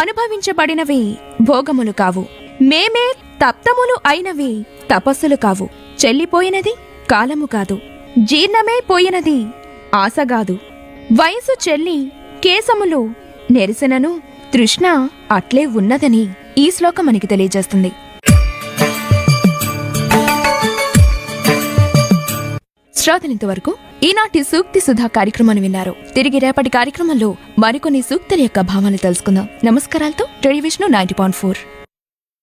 అనుభవించబడినవి భోగములు కావు మేమే తప్తములు అయినవి తపస్సులు కావు చెల్లిపోయినది కాలము కాదు జీర్ణమే పోయినది ఆశగాదు వయసు చెల్లి కేసములు నెరిసినను తృష్ణ అట్లే ఉన్నదని ఈ శ్లోకం మనకి తెలియజేస్తుంది శ్రోతలింతవరకు ఈనాటి సూక్తి సుధా కార్యక్రమాన్ని విన్నారు తిరిగి రేపటి కార్యక్రమంలో మరికొన్ని సూక్తుల యొక్క భావాలు తెలుసుకుందాం నమస్కారాలతో radio Vishnu ninety point four